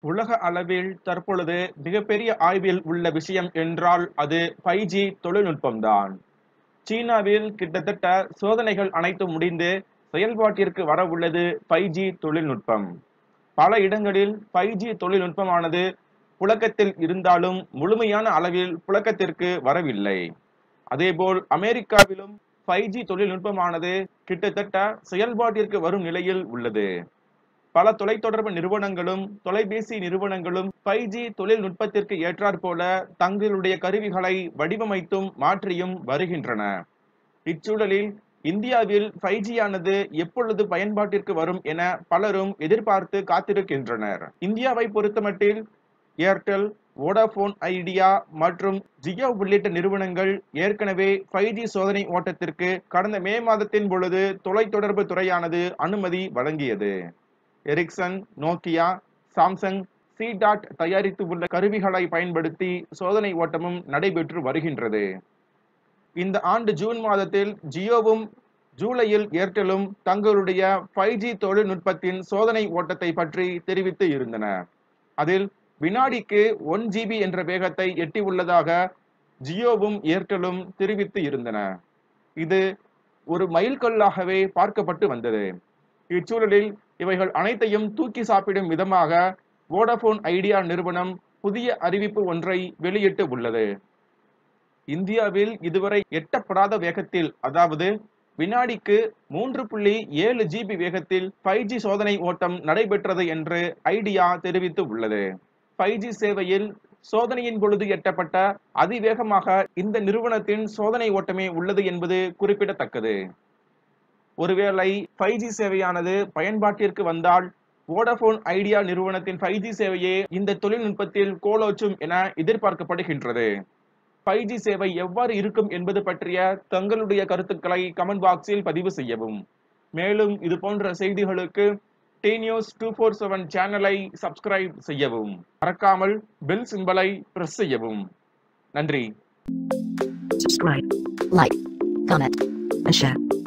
உலக அளவில் தற்பொழுது மிகப்பெரிய ஆய்வில் உள்ள விஷயம் என்றால் அது ஃபைவ் ஜி தொழில்நுட்பம்தான் சீனாவில் கிட்டத்தட்ட சோதனைகள் அனைத்தும் முடிந்து செயல்பாட்டிற்கு வர உள்ளது ஃபைவ் ஜி தொழில்நுட்பம் பல இடங்களில் ஃபைவ் ஜி தொழில்நுட்பமானது புழக்கத்தில் இருந்தாலும் முழுமையான அளவில் புழக்கத்திற்கு வரவில்லை அதேபோல் அமெரிக்காவிலும் ஃபைவ் ஜி தொழில்நுட்பமானது கிட்டத்தட்ட செயல்பாட்டிற்கு வரும் நிலையில் உள்ளது பல தொலைத்தொடர்பு நிறுவனங்களும் தொலைபேசி நிறுவனங்களும் ஃபைவ் ஜி தொழில்நுட்பத்திற்கு ஏற்றாற்போல தங்களுடைய கருவிகளை வடிவமைத்தும் மாற்றியும் வருகின்றன இச்சூழலில் இந்தியாவில் ஃபைவ் ஜி ஆனது எப்பொழுது பயன்பாட்டிற்கு வரும் என பலரும் எதிர்பார்த்து காத்திருக்கின்றனர் இந்தியாவை பொறுத்தமட்டில் ஏர்டெல் வோடாபோன் ஐடியா மற்றும் ஜியோ உள்ளிட்ட நிறுவனங்கள் ஏற்கனவே ஃபைவ் ஜி சோதனை ஓட்டத்திற்கு கடந்த மே மாதத்தின் பொழுது தொலைத்தொடர்பு துறையானது அனுமதி வழங்கியது Ericsson Nokia Samsung C DOT தயாரித்து உள்ள கருவிகளை பயன்படுத்தி சோதனை ஓட்டமும் நடைபெற்று வருகின்றது இந்த ஆண்டு ஜூன் மாதத்தில் ஜியோவும் ஜூலையில் ஏர்டெலும் தங்களுடைய ஃபைவ் ஜி தொழில்நுட்பத்தின் சோதனை ஓட்டத்தை பற்றி தெரிவித்து இருந்தன அதில் வினாடிக்கு ஒன் ஜிபி என்ற வேகத்தை எட்டியுள்ளதாக ஜியோவும் ஏர்டெலும் தெரிவித்து இருந்தன இது ஒரு மைல்கல்லாகவே பார்க்கப்பட்டு வந்தது இச்சூழலில் இவைகள் அனைத்தையும் தூக்கி சாப்பிடும் விதமாக வோடபோன் ஐடியா நிறுவனம் புதிய அறிவிப்பு ஒன்றை வெளியிட்டு உள்ளது இந்தியாவில் இதுவரை எட்டப்படாத வேகத்தில் அதாவது வினாடிக்கு மூன்று புள்ளி ஏழு ஜிபி வேகத்தில் ஃபைவ் ஜி சோதனை ஓட்டம் நடைபெற்றது என்று ஐடியா தெரிவித்து உள்ளது ஃபைவ் ஜி சேவையில் சோதனையின் பொழுது எட்டப்பட்ட அதிவேகமாக இந்த நிறுவனத்தின் சோதனை ஓட்டமே உள்ளது என்பது குறிப்பிடத்தக்கது ஒருவேளை ஃபைவ் ஜி சேவையானது பயன்பாட்டிற்கு வந்தால் வோடபோன் ஐடியா நிறுவனத்தின் ஃபைவ் ஜி சேவையே இந்த தொழில்நுட்பத்தில் கோலோச்சும் என எதிர்பார்க்கப்படுகின்றது ஃபைவ் ஜி சேவை எவ்வாறு இருக்கும் என்பது பற்றிய தங்களுடைய கருத்துக்களை கமெண்ட் பாக்ஸில் பதிவு செய்யவும் மேலும் இது போன்ற செய்திகளுக்கு T news two four seven சேனலை சப்ஸ்கிரைப் செய்யவும் மறக்காமல் பெல் சிம்பலை பிரஸ் செய்யவும் நன்றி subscribe, like, comment, and share.